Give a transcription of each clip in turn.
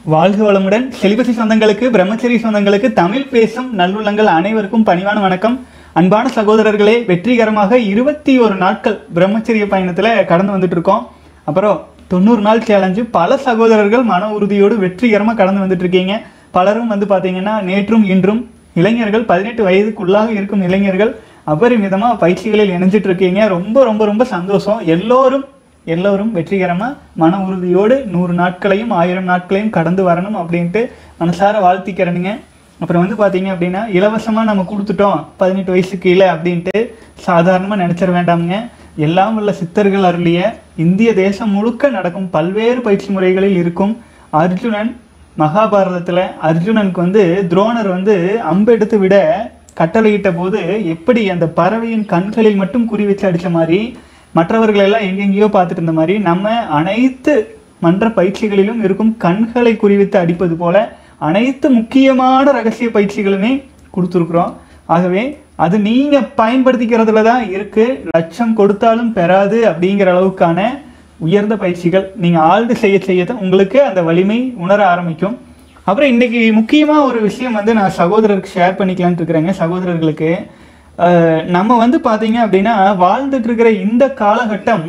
வாழ்க வளமுடன் செலிபசி சொந்தங்களுக்கு பிரம்மச்சரி சொந்தங்களுக்கு தமிழ் பேசும் நல்லுள்ளங்கள் அனைவருக்கும் பணிவான வணக்கம் அன்பான சகோதரர்களே வெற்றிகரமாக இருபத்தி ஒரு நாட்கள் பிரம்மச்சரிய பயணத்தில் கடந்து வந்துட்டு இருக்கோம் அப்புறம் தொண்ணூறு நாள் சேலஞ்சு பல சகோதரர்கள் மன உறுதியோடு வெற்றிகரமாக கடந்து வந்துட்டு இருக்கீங்க பலரும் வந்து பார்த்தீங்கன்னா நேற்றும் இன்றும் இளைஞர்கள் பதினெட்டு வயதுக்குள்ளாக இருக்கும் இளைஞர்கள் அபரிமிதமாக பயிற்சிகளில் இணைஞ்சிட்டு இருக்கீங்க ரொம்ப ரொம்ப ரொம்ப சந்தோஷம் எல்லோரும் எல்லோரும் வெற்றிகரமாக மன உறுதியோடு நூறு நாட்களையும் ஆயிரம் நாட்களையும் கடந்து வரணும் அப்படின்ட்டு மனசார வாழ்த்திக்கிறனுங்க அப்புறம் வந்து பார்த்தீங்க அப்படின்னா இலவசமாக நம்ம கொடுத்துட்டோம் பதினெட்டு வயசு கீழே அப்படின்ட்டு சாதாரணமாக நினச்சிட வேண்டாமுங்க எல்லாம் உள்ள சித்தர்கள் அருளிய இந்திய தேசம் முழுக்க நடக்கும் பல்வேறு பயிற்சி முறைகளில் இருக்கும் அர்ஜுனன் மகாபாரதத்தில் அர்ஜுனனுக்கு வந்து துரோணர் வந்து அம்பெடுத்து விட கட்டளையிட்ட போது எப்படி அந்த பறவையின் கண்களில் மட்டும் குறி வச்சு அடித்த மாதிரி மற்றவர்கள் எல்லாம் எங்கெங்கேயோ பார்த்துட்டு இருந்த மாதிரி நம்ம அனைத்து மன்ற பயிற்சிகளிலும் இருக்கும் கண்களை குறிவித்து அடிப்பது போல அனைத்து முக்கியமான ரகசிய பயிற்சிகளுமே கொடுத்துருக்குறோம் ஆகவே அது நீங்க பயன்படுத்திக்கிறதுல தான் இருக்கு லட்சம் கொடுத்தாலும் பெறாது அப்படிங்கிற அளவுக்கான உயர்ந்த பயிற்சிகள் நீங்க ஆழ்ந்து செய்ய செய்ய தான் உங்களுக்கு அந்த வலிமை உணர ஆரம்பிக்கும் அப்புறம் இன்னைக்கு முக்கியமா ஒரு விஷயம் வந்து நான் சகோதரருக்கு ஷேர் பண்ணிக்கலாம்னு இருக்கிறேங்க சகோதரர்களுக்கு அஹ், நம்ம வந்து பாத்தீங்க அப்படின்னா வாழ்ந்துட்டு இருக்கிற இந்த காலகட்டம்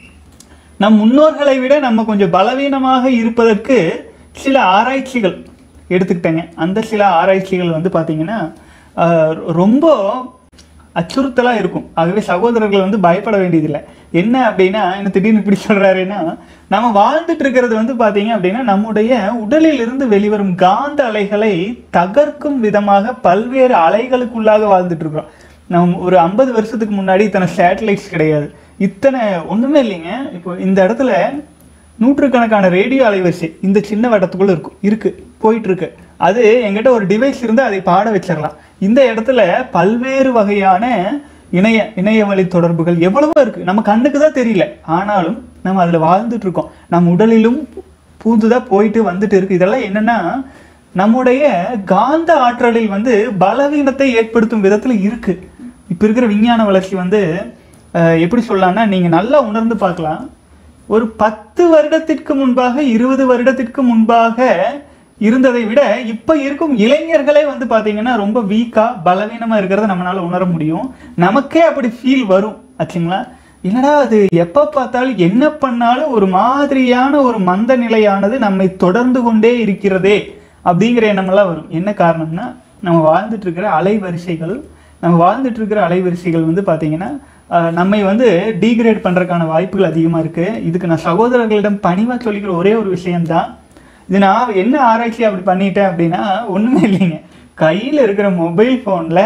நம் முன்னோர்களை விட நம்ம கொஞ்சம் பலவீனமாக இருப்பதற்கு சில ஆராய்ச்சிகள் எடுத்துக்கிட்டேங்க அந்த சில ஆராய்ச்சிகள் வந்து பார்த்தீங்கன்னா ஆஹ், ரொம்ப அச்சுறுத்தலாக இருக்கும் ஆகவே சகோதரர்கள் வந்து பயப்பட வேண்டியதில்லை என்ன அப்படின்னா என்ன திடீர்னு இப்படி சொல்கிறாருன்னா நம்ம வாழ்ந்துட்டு இருக்கிறது வந்து பார்த்தீங்க அப்படின்னா நம்முடைய உடலில் இருந்து வெளிவரும் காந்த அலைகளை தகர்க்கும் விதமாக பல்வேறு அலைகளுக்குள்ளாக வாழ்ந்துட்டு இருக்கிறோம் நம்ம ஒரு ஐம்பது வருஷத்துக்கு முன்னாடி இத்தனை சேட்டலைட்ஸ் கிடையாது இத்தனை ஒன்றுமே இல்லைங்க இப்போ இந்த இடத்துல நூற்றுக்கணக்கான ரேடியோ அலைவரிசை இந்த சின்ன வட்டத்துக்குள்ள இருக்கும் இருக்கு போயிட்டு இருக்கு அது எங்கிட்ட ஒரு டிவைஸ் இருந்து அதை பாட வச்சிடலாம் இந்த இடத்துல பல்வேறு வகையான இணைய இணைய வழி தொடர்புகள் எவ்வளவோ இருக்கு நம்ம கண்ணுக்கு தான் தெரியல ஆனாலும் நம்ம அதில் வாழ்ந்துட்டு இருக்கோம் நம் உடலிலும் பூந்துதா போயிட்டு வந்துட்டு இருக்கு இதெல்லாம் என்னன்னா நம்முடைய காந்த ஆற்றலில் வந்து பலவீனத்தை ஏற்படுத்தும் விதத்துல இருக்கு இப்ப இருக்கிற விஞ்ஞான வளர்ச்சி வந்து அஹ், எப்படி சொல்லலாம்னா நீங்க நல்லா உணர்ந்து பார்க்கலாம் ஒரு பத்து வருடத்திற்கு முன்பாக இருபது வருடத்திற்கு முன்பாக இருந்ததை விட இப்ப இருக்கும் இளைஞர்களே வந்து பாத்தீங்கன்னா ரொம்ப வீக்கா பலவீனமா இருக்கிறத நம்மளால உணர முடியும் நமக்கே அப்படி ஃபீல் வரும் ஆச்சுங்களா என்னடா அது எப்ப பார்த்தாலும் என்ன பண்ணாலும் ஒரு மாதிரியான ஒரு மந்த நிலையானது நம்மை தொடர்ந்து கொண்டே இருக்கிறதே அப்படிங்கிற எண்ணமெல்லாம் வரும் என்ன காரணம்னா நம்ம வாழ்ந்துட்டு இருக்கிற அலைவரிசைகள் நம்ம வாழ்ந்துட்டு இருக்கிற அலைவரிசைகள் வந்து பார்த்தீங்கன்னா ஆஹ், நம்மை வந்து டீக்ரேட் பண்ணுறதுக்கான வாய்ப்புகள் அதிகமாக இருக்குது இதுக்கு நான் சகோதரர்களிடம் பணிவாக சொல்லிக்கிற ஒரே ஒரு விஷயம்தான் இது நான் என்ன ஆராய்ச்சி அப்படி பண்ணிட்டேன் அப்படின்னா ஒன்றுமே இல்லைங்க கையில் இருக்கிற மொபைல் ஃபோனில்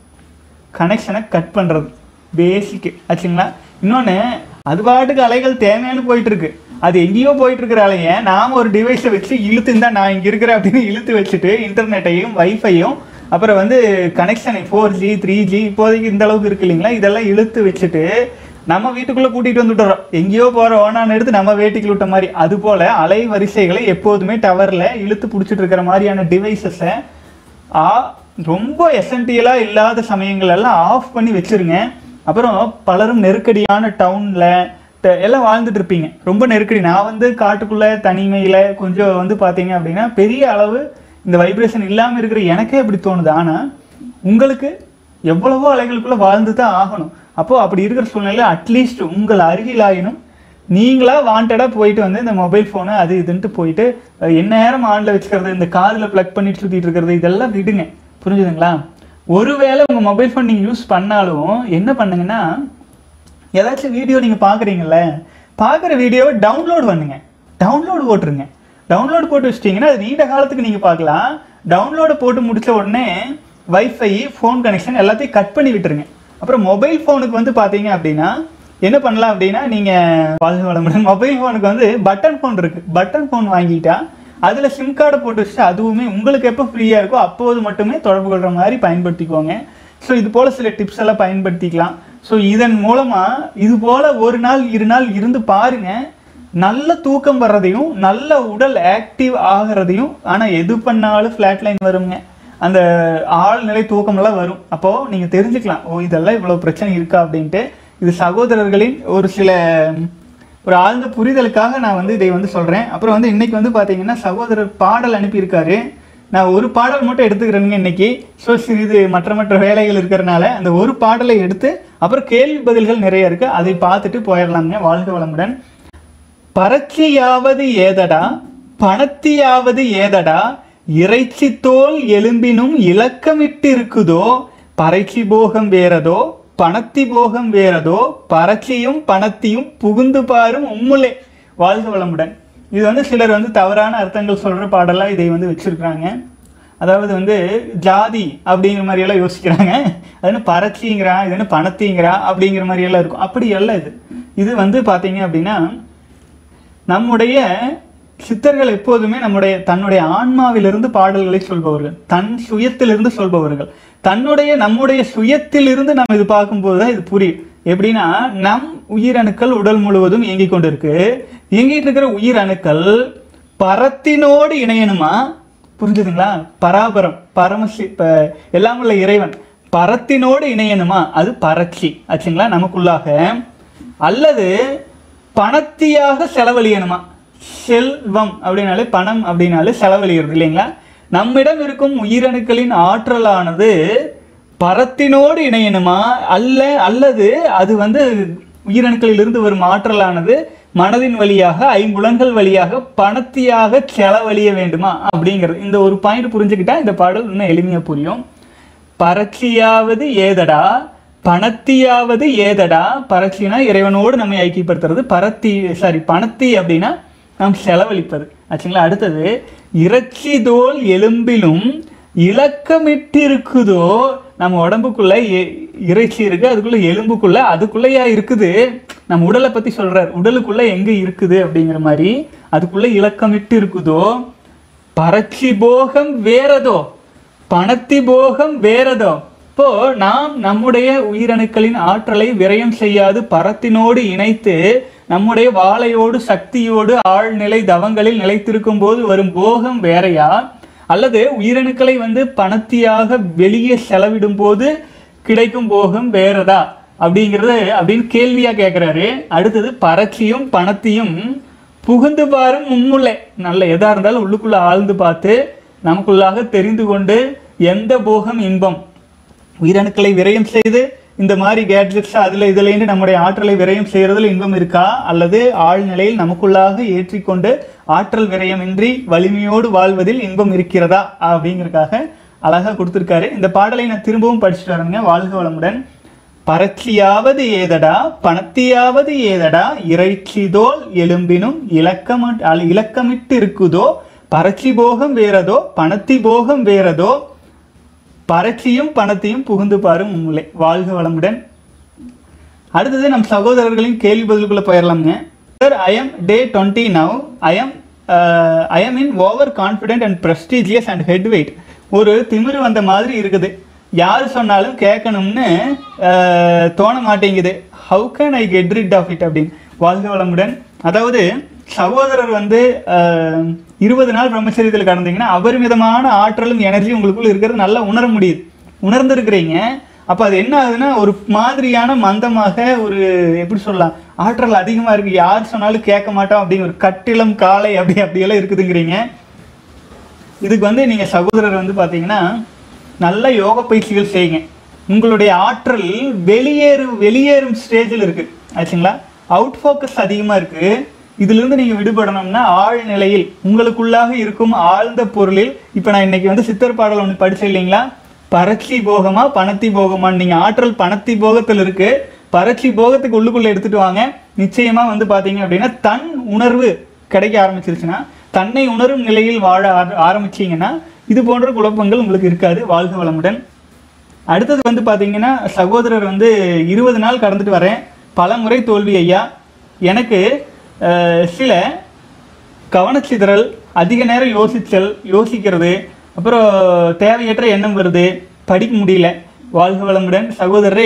கனெக்ஷனை கட் பண்ணுறது பேசிக்கு ஆச்சுங்களா இன்னொன்று அது பாட்டுக்கு அலைகள் தேவையான போயிட்டு இருக்கு அது எங்கேயோ போயிட்டு இருக்கிற அலைய நாம ஒரு டிவைஸை வச்சு இழுத்து இருந்தா நான் இங்கே இருக்கிறேன் அப்படின்னு இழுத்து வச்சுட்டு இன்டர்நெட்டையும் வைஃபையும் அப்புறம் வந்து கனெக்ஷனை ஃபோர் ஜி த்ரீ ஜி இப்போதைக்கு இந்த அளவுக்கு இருக்கு இல்லைங்களா இதெல்லாம் இழுத்து வச்சுட்டு நம்ம வீட்டுக்குள்ளே கூட்டிகிட்டு வந்துட்டுறோம் எங்கேயோ போகிற ஓனான்னு எடுத்து நம்ம வேட்டிக்கு விட்ட மாதிரி அது போல் அலை வரிசைகளை எப்போதுமே டவரில் இழுத்து பிடிச்சிட்டு இருக்கிற மாதிரியான டிவைசஸை ஆ ரொம்ப எசென்டியலாக இல்லாத சமயங்கள் எல்லாம் ஆஃப் பண்ணி வச்சிருங்க அப்புறம் பலரும் நெருக்கடியான டவுனில் எல்லாம் வாழ்ந்துட்டு இருப்பீங்க ரொம்ப நெருக்கடி நான் வந்து காட்டுக்குள்ளே தனிமையில் கொஞ்சம் வந்து பார்த்தீங்க அப்படின்னா பெரிய அளவு இந்த வைப்ரேஷன் இல்லாமல் இருக்கிற எனக்கே அப்படி தோணுது ஆனால் உங்களுக்கு எவ்வளவோ அலைகளுக்குள்ள வாழ்ந்து தான் ஆகணும் அப்போ அப்படி இருக்கிற சூழ்நிலையில அட்லீஸ்ட் உங்கள் அருகிலாயினும் நீங்களா வாண்டடா போயிட்டு வந்து இந்த மொபைல் ஃபோனு அது இதுன்ட்டு போயிட்டு அஹ், எந்நேரம் ஆன்ல வச்சுக்கிறது இந்த காதில் ப்ளக் பண்ணிட்டு சுத்திட்டு இருக்கிறது இதெல்லாம் விடுங்க புரிஞ்சுதுங்களா ஒருவேளை உங்க மொபைல் ஃபோன் நீங்க யூஸ் பண்ணாலும் என்ன பண்ணுங்கன்னா ஏதாச்சும் வீடியோ நீங்கள் பார்க்குறீங்கல்ல பார்க்குற வீடியோவை டவுன்லோட் பண்ணுங்க டவுன்லோடு போட்டுருங்க டவுன்லோட் போட்டு வச்சிட்டிங்கன்னா அது நீண்ட காலத்துக்கு நீங்கள் பார்க்கலாம் டவுன்லோடு போட்டு முடிச்ச உடனே வைஃபை ஃபோன் கனெக்ஷன் எல்லாத்தையும் கட் பண்ணி விட்டுருங்க அப்புறம் மொபைல் ஃபோனுக்கு வந்து பார்த்தீங்க அப்படின்னா என்ன பண்ணலாம் அப்படின்னா நீங்கள் வாழ்க வளமுடன் மொபைல் ஃபோனுக்கு வந்து பட்டன் ஃபோன் இருக்குது பட்டன் ஃபோன் வாங்கிட்டா அதில் சிம் கார்டை போட்டு வச்சுட்டு அதுவுமே உங்களுக்கு எப்போ ஃப்ரீயாக இருக்கோ அப்போது மட்டுமே தொடர்பு கொள்கிற மாதிரி பயன்படுத்திக்கோங்க ஸோ இது போல் சில டிப்ஸ் எல்லாம் பயன்படுத்திக்கலாம் ஸோ இதன் மூலமாக இது போல் ஒரு நாள் இரு நாள் இருந்து பாருங்க நல்ல தூக்கம் வர்றதையும் நல்ல உடல் ஆக்டிவ் ஆகிறதையும் ஆனால் எது பண்ணாலும் ஃப்ளாட் லைன் வருங்க அந்த ஆழ்நிலை தூக்கமெல்லாம் வரும் அப்போது நீங்கள் தெரிஞ்சுக்கலாம் ஓ இதெல்லாம் இவ்வளோ பிரச்சனை இருக்கா அப்படின்ட்டு இது சகோதரர்களின் ஒரு சில ஒரு ஆழ்ந்த புரிதலுக்காக நான் வந்து இதை வந்து சொல்கிறேன் அப்புறம் வந்து இன்னைக்கு வந்து பார்த்தீங்கன்னா சகோதரர் பாடல் அனுப்பியிருக்காரு நான் ஒரு பாடல் மட்டும் எடுத்துக்கிறேனுங்க இன்னைக்கு ஸோ சிறிது மற்ற மற்ற வேலைகள் இருக்கிறனால அந்த ஒரு பாடலை எடுத்து அப்புறம் கேள்வி பதில்கள் நிறைய இருக்குது அதை பார்த்துட்டு போயிடலாங்க வாழ்க வளமுடன் பறச்சியாவது ஏதடா பணத்தியாவது ஏதடா இறைச்சி தோல் எலும்பினும் இலக்கமிட்டு இருக்குதோ பறைச்சி போகம் வேறதோ பணத்தி போகம் வேறதோ பறச்சியும் பணத்தியும் புகுந்து பாரும் உம்முலே வாழ்க வளமுடன் இது வந்து சிலர் வந்து தவறான அர்த்தங்கள் சொல்ற பாடலா இதை வந்து வச்சிருக்காங்க அதாவது வந்து ஜாதி அப்படிங்கிற மாதிரி எல்லாம் யோசிக்கிறாங்க அது என்ன பறச்சிங்கிறா இது என்ன பணத்திங்கிறா அப்படிங்கிற மாதிரி எல்லாம் இருக்கும் அப்படி எல்லாம் இது இது வந்து பார்த்தீங்க அப்படின்னா நம்முடைய சித்தர்கள் எப்போதுமே நம்முடைய தன்னுடைய ஆன்மாவிலிருந்து பாடல்களை சொல்பவர்கள் தன் சுயத்திலிருந்து சொல்பவர்கள் தன்னுடைய நம்முடைய சுயத்திலிருந்து நம்ம இது பார்க்கும்போது தான் இது புரியும் எப்படின்னா நம் உயிரணுக்கள் உடல் முழுவதும் இயங்கிக் கொண்டிருக்கு இயங்கிட்டு இருக்கிற உயிரணுக்கள் பரத்தினோடு இணையணுமா புரிஞ்சுதுங்களா பராபரம் பரமசி இப்ப எல்லாம் உள்ள இறைவன் பரத்தினோடு இணையணுமா அது பறச்சி ஆச்சுங்களா நமக்குள்ளாக அல்லது பணத்தியாக செலவழியணுமா செல்வம் அப்படின்னாலே பணம் அப்படின்னாலே செலவழிகிறது இல்லைங்களா நம்மிடம் இருக்கும் உயிரணுக்களின் ஆற்றலானது பரத்தினோடு இணையணுமா அல்ல அல்லது அது வந்து உயிரணுக்களிலிருந்து வரும் ஆற்றலானது மனதின் வழியாக ஐம்புலன்கள் வழியாக பணத்தியாக செலவழிய வேண்டுமா அப்படிங்கிறது இந்த ஒரு பாயிண்ட் புரிஞ்சுக்கிட்டா இந்த பாடல் இன்னும் எளிமையா புரியும் பறச்சியாவது ஏதடா பணத்தியாவது ஏதடா பறச்சினா இறைவனோடு நம்மை ஐக்கியப்படுத்துறது பரத்தி சாரி பணத்தி அப்படின்னா நாம் செலவழிப்பது ஆச்சுங்களா அடுத்தது இறைச்சி தோல் எலும்பிலும் இலக்கமிட்டு இருக்குதோ நம்ம உடம்புக்குள்ள எ- இறைச்சி இருக்கு அதுக்குள்ள எலும்புக்குள்ள அதுக்குள்ளயா இருக்குது நம்ம உடலை பத்தி சொல்றார் உடலுக்குள்ள எங்க இருக்குது அப்படிங்கிற மாதிரி அதுக்குள்ள இலக்கமிட்டு இருக்குதோ பறச்சி போகம் வேறதோ பணத்தி போகம் வேறதோ இப்போ நாம் நம்முடைய உயிரணுக்களின் ஆற்றலை விரயம் செய்யாது பரத்தினோடு இணைத்து நம்முடைய வாளையோடு சக்தியோடு ஆழ்நிலை தவங்களில் நிலைத்திருக்கும் போது வரும் போகம் வேறையா அல்லது உயிரணுக்களை வந்து பணத்தியாக வெளியே செலவிடும் போது கிடைக்கும் போகம் வேறதா அப்படிங்கிறது அப்படின்னு கேள்வியா கேட்குறாரு அடுத்தது பறச்சியும் பணத்தையும் புகுந்து பாரும் முன்முல்லை நல்ல எதா இருந்தாலும் உள்ளுக்குள்ள ஆழ்ந்து பார்த்து நமக்குள்ளாக தெரிந்து கொண்டு எந்த போகம் இன்பம் உயிரணுக்களை விரயம் செய்து இந்த மாதிரி கேட்ஜெட்ஸ் அதுல இதுலேருந்து நம்முடைய ஆற்றலை விரயம் செய்யறதுல இன்பம் இருக்கா அல்லது ஆழ்நிலையில் நமக்குள்ளாக ஏற்றிக்கொண்டு ஆற்றல் விரயமின்றி வலிமையோடு வாழ்வதில் இன்பம் இருக்கிறதா அப்படிங்கறதுக்காக அழகா கொடுத்திருக்காரு இந்த பாடலை நான் திரும்பவும் படிச்சுட்டு வரேங்க வாழ்க வளமுடன் பறச்சியாவது ஏதடா பணத்தியாவது ஏதடா இறைச்சிதோல் எலும்பினும் இலக்கம அல் இலக்கமிட்டு இருக்குதோ பறச்சி போகம் வேறதோ பணத்தி போகம் வேறதோ பறச்சியும் பணத்தையும் புகுந்து பாரும் உங்களை வாழ்க வளமுடன் அடுத்தது நம் சகோதரர்களின் கேள்வி பதிலுக்குள்ள போயிடலாம்ங்க sir I am day twenty now I am I am in over confident and prestigious and head weight ஒரு திமிரு வந்த மாதிரி இருக்குது யார் சொன்னாலும் கேட்கணும்னு அஹ், தோண மாட்டேங்குது how can I get rid of it அப்படின்னு வாழ்க வளமுடன் அதாவது சகோதரர் வந்து அஹ், இருபது நாள் பிரம்மச்சரியத்தில் கடந்தீங்கன்னா அபரிமிதமான ஆற்றலும் எனர்ஜி உங்களுக்குள்ள இருக்கிறது நல்லா உணர முடியுது உணர்ந்திருக்கிறீங்க அப்போ அது என்ன ஆகுதுன்னா ஒரு மாதிரியான மந்தமாக ஒரு எப்படி சொல்லலாம் ஆற்றல் அதிகமாக இருக்கு யார் சொன்னாலும் கேட்க மாட்டோம் அப்படிங்கிற ஒரு கட்டிலம் காலை அப்படி அப்படியெல்லாம் இருக்குதுங்கிறீங்க இதுக்கு வந்து நீங்கள் சகோதரர் வந்து பார்த்தீங்கன்னா நல்ல யோக பயிற்சிகள் செய்யுங்க உங்களுடைய ஆற்றல் வெளியேறும் வெளியேறும் ஸ்டேஜில் இருக்கு ஆச்சுங்களா அவுட் ஃபோக்கஸ் அதிகமாக இருக்கு இதிலிருந்து நீங்கள் விடுபடணும்னா ஆழ்நிலையில் உங்களுக்குள்ளாக இருக்கும் ஆழ்ந்த பொருளில் இப்போ நான் இன்னைக்கு வந்து சித்தர் பாடல் ஒன்று படிச்சேன் இல்லைங்களா பறச்சி போகமா பணத்தி போகமான்னு நீங்கள் ஆற்றல் பணத்தி போகத்தில் இருக்கு பறச்சி போகத்துக்கு உள்ளுக்குள்ள எடுத்துட்டு வாங்க நிச்சயமா வந்து பாத்தீங்க அப்படின்னா தன் உணர்வு கிடைக்க ஆரம்பிச்சிருச்சுன்னா தன்னை உணரும் நிலையில் வாழ ஆர- ஆரம்பிச்சீங்கன்னா இது போன்ற குழப்பங்கள் உங்களுக்கு இருக்காது வாழ்க வளமுடன் அடுத்தது வந்து பாத்தீங்கன்னா சகோதரர் வந்து இருபது நாள் கடந்துட்டு வரேன் பல முறை தோல்வி ஐயா எனக்கு அஹ், சில கவனச்சிதறல் அதிக நேரம் யோசிச்சல் யோசிக்கிறது அப்புறம் தேவையற்ற எண்ணம் வருது படிக்க முடியல வாழ்க வளமுடன் சகோதரரே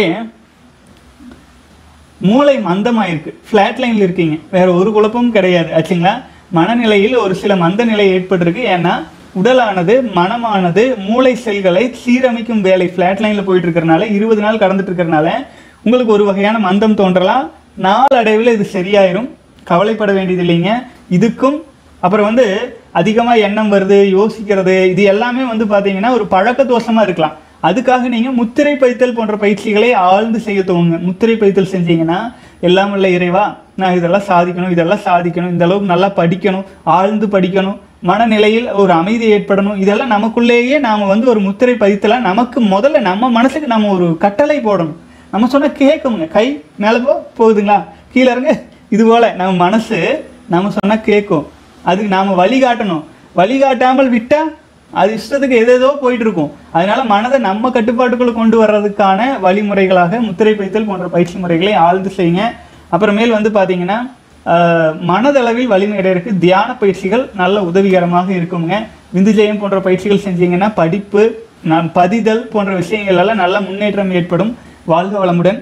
மூளை மந்தமாயிருக்கு ஃப்ளாட் லைனில் இருக்கீங்க வேற ஒரு குழப்பமும் கிடையாது ஆச்சுங்களா மனநிலையில் ஒரு சில மந்த நிலை ஏற்பட்டிருக்கு ஏன்னா உடலானது மனமானது மூளை செல்களை சீரமைக்கும் வேலை ஃப்ளாட் லைனில் போயிட்டு இருக்கிறனால இருபது நாள் கடந்துட்டு இருக்கிறனால உங்களுக்கு ஒரு வகையான மந்தம் தோன்றலாம் நாளடைவில் இது சரியாயிரும் கவலைப்பட வேண்டியது இல்லைங்க இதுக்கும் அப்புறம் வந்து அதிகமாக எண்ணம் வருது யோசிக்கிறது இது எல்லாமே வந்து பார்த்தீங்கன்னா ஒரு பழக்க தோஷமாக இருக்கலாம் அதுக்காக நீங்கள் முத்திரை பைத்தல் போன்ற பயிற்சிகளை ஆழ்ந்து செய்ய துவங்க முத்திரை பைத்தல் செஞ்சீங்கன்னா எல்லாம் உள்ள இறைவா நான் இதெல்லாம் சாதிக்கணும் இதெல்லாம் சாதிக்கணும் இந்த அளவுக்கு நல்லா படிக்கணும் ஆழ்ந்து படிக்கணும் மனநிலையில் ஒரு அமைதி ஏற்படணும் இதெல்லாம் நமக்குள்ளேயே நாம் வந்து ஒரு முத்திரை பதித்தல நமக்கு முதல்ல நம்ம மனசுக்கு நம்ம ஒரு கட்டளை போடணும் நம்ம சொன்னா கேட்குங்க கை மேலே போ போகுதுங்களா கீழே இருங்க இது போல நம்ம மனசு நம்ம சொன்னா கேட்கும் அதுக்கு நாம வழிகாட்டணும் வழிகாட்டாமல் விட்டா அது இஷ்டத்துக்கு எதேதோ போயிட்டு இருக்கும் அதனால மனதை நம்ம கட்டுப்பாட்டுக்குள்ள கொண்டு வர்றதுக்கான வழிமுறைகளாக முத்திரை பைத்தல் போன்ற பயிற்சி முறைகளை ஆழ்ந்து செய்யுங்க அப்புறமேல் வந்து பார்த்தீங்கன்னா ஆஹ், மனதளவில் வலிமை அடையறதுக்கு தியான பயிற்சிகள் நல்ல உதவிகரமாக இருக்குங்க விந்துஜெயம் போன்ற பயிற்சிகள் செஞ்சீங்கன்னா படிப்பு நான் பதிதல் போன்ற விஷயங்கள் எல்லாம் நல்ல முன்னேற்றம் ஏற்படும் வாழ்க வளமுடன்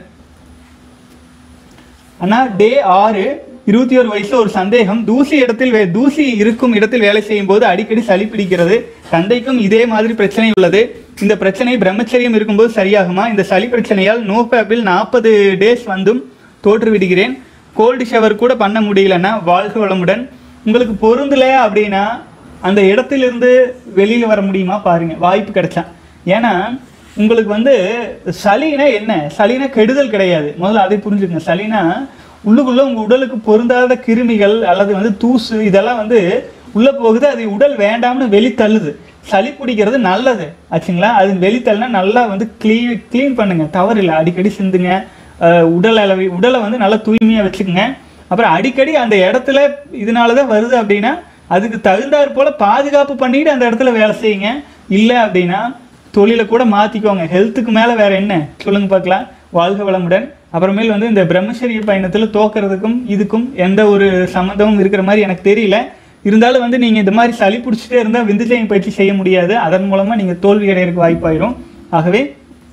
அண்ணா டே ஆறு இருபத்தி ஒரு வயசுல ஒரு சந்தேகம் தூசி இடத்தில் வே- தூசி இருக்கும் இடத்தில் வேலை செய்யும் போது அடிக்கடி சளி பிடிக்கிறது தந்தைக்கும் இதே மாதிரி பிரச்சனை உள்ளது இந்த பிரச்சனை பிரம்மச்சரியம் இருக்கும்போது சரியாகுமா இந்த சளி பிரச்சனையால் நோ ஃபேப்பில் நாற்பது டேஸ் வந்தும் தோற்று விடுகிறேன் கோல்டு ஷவர் கூட பண்ண முடியலன்னா வாழ்க வளமுடன் உங்களுக்கு பொருந்தல அப்படின்னா அந்த இடத்திலிருந்து வெளியில வர முடியுமா பாருங்க வாய்ப்பு கிடைச்சா ஏன்னா உங்களுக்கு வந்து சளினா என்ன சளினா கெடுதல் கிடையாது முதல்ல அதை புரிஞ்சுக்கங்க சளினா உள்ளுக்குள்ள உங்க உடலுக்கு பொருந்தாத கிருமிகள் அல்லது வந்து தூசு இதெல்லாம் வந்து உள்ள போகுது அது உடல் வேண்டாம்னு வெளி தள்ளுது சளி பிடிக்கிறது நல்லது ஆச்சுங்களா அது வெளி தள்ளினா நல்லா வந்து க்ளீன் க்ளீன் பண்ணுங்க தவறில்லை அடிக்கடி சிந்துங்க அஹ் உடல் அளவை உடலை வந்து நல்லா தூய்மையாக வச்சுக்கோங்க அப்புறம் அடிக்கடி அந்த இடத்துல இதனால தான் வருது அப்படின்னா அதுக்கு தகுந்தாற் போல பாதுகாப்பு பண்ணிட்டு அந்த இடத்துல வேலை செய்யுங்க இல்லை அப்படின்னா தொழிலை கூட மாற்றிக்கோங்க ஹெல்த்துக்கு மேலே வேற என்ன சொல்லுங்க பார்க்கலாம் வாழ்க வளமுடன் அப்புறமேல் வந்து இந்த பிரம்மச்சரிய பயணத்தில் தோக்கிறதுக்கும் இதுக்கும் எந்த ஒரு சம்மந்தமும் இருக்கிற மாதிரி எனக்கு தெரியல இருந்தாலும் வந்து நீங்கள் இந்த மாதிரி சளி பிடிச்சிட்டே இருந்தால் விந்துஜயம் பயிற்சி செய்ய முடியாது அதன் மூலமாக நீங்கள் தோல்வி அடையிறதுக்கு வாய்ப்பாயிரும் ஆகவே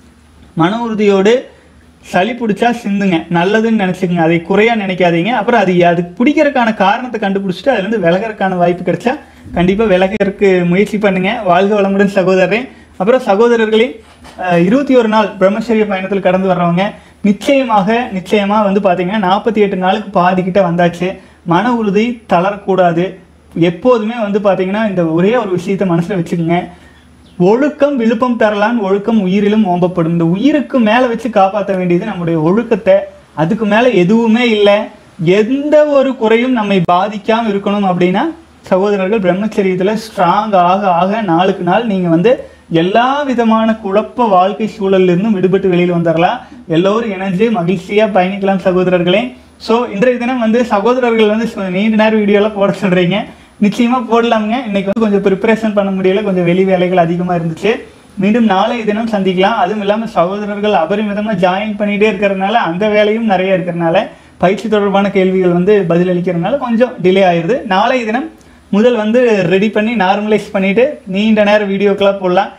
மன உறுதியோடு சளி பிடிச்சா சிந்துங்க நல்லதுன்னு நினச்சிக்கங்க அதை குறையா நினைக்காதீங்க அப்புறம் அது அதுக்கு பிடிக்கிறதுக்கான காரணத்தை கண்டுபிடிச்சிட்டு அதுலேருந்து விலகறதுக்கான வாய்ப்பு கிடைச்சா கண்டிப்பாக விலகறதுக்கு முயற்சி பண்ணுங்க வாழ்க வளமுடன் சகோதரரே அப்புறம் சகோதரர்களே அஹ், இருபத்தி ஒரு நாள் பிரம்மச்சரிய பயணத்தில் கடந்து வர்றவங்க நிச்சயமாக நிச்சயமாக வந்து பார்த்தீங்கன்னா நாற்பத்தி எட்டு நாளுக்கு பாதிக்கிட்ட வந்தாச்சு மன உறுதி தளரக்கூடாது எப்போதுமே வந்து பார்த்தீங்கன்னா இந்த ஒரே ஒரு விஷயத்தை மனசில் வச்சுக்கோங்க ஒழுக்கம் விழுப்பம் தரலான் ஒழுக்கம் உயிரிலும் ஓம்பப்படும் இந்த உயிருக்கு மேலே வச்சு காப்பாற்ற வேண்டியது நம்முடைய ஒழுக்கத்தை அதுக்கு மேலே எதுவுமே இல்லை எந்த ஒரு குறையும் நம்மை பாதிக்காம இருக்கணும் அப்படின்னா சகோதரர்கள் பிரம்மச்சரியத்தில் ஸ்ட்ராங் ஆக ஆக நாளுக்கு நாள் நீங்கள் வந்து எல்லா விதமான குழப்ப வாழ்க்கை சூழல்ல இருந்தும் விடுபட்டு வெளியில் வந்துடலாம் எல்லோரும் இணைஞ்சு மகிழ்ச்சியாக பயணிக்கலாம் சகோதரர்களே ஸோ இன்றைய தினம் வந்து சகோதரர்கள் வந்து சொ- நீண்ட நேரம் வீடியோலாம் போட சொல்கிறீங்க நிச்சயமா போடலாமுங்க இன்னைக்கு வந்து கொஞ்சம் ப்ரிப்பரேஷன் பண்ண முடியல கொஞ்சம் வெளி வேலைகள் அதிகமா இருந்துச்சு மீண்டும் நாளைய தினம் சந்திக்கலாம் அதுவும் இல்லாம சகோதரர்கள் அபரிமிதமா ஜாயின் பண்ணிட்டே இருக்கிறதுனால அந்த வேலையும் நிறைய இருக்கிறதுனால பயிற்சி தொடர்பான கேள்விகள் வந்து பதில் அளிக்கிறதுனால கொஞ்சம் டிலே ஆயிருது நாளைய தினம் முதல் வந்து ரெடி பண்ணி நார்மலைஸ் பண்ணிட்டு நீண்ட நேரம் வீடியோக்கெல்லாம் போடலாம்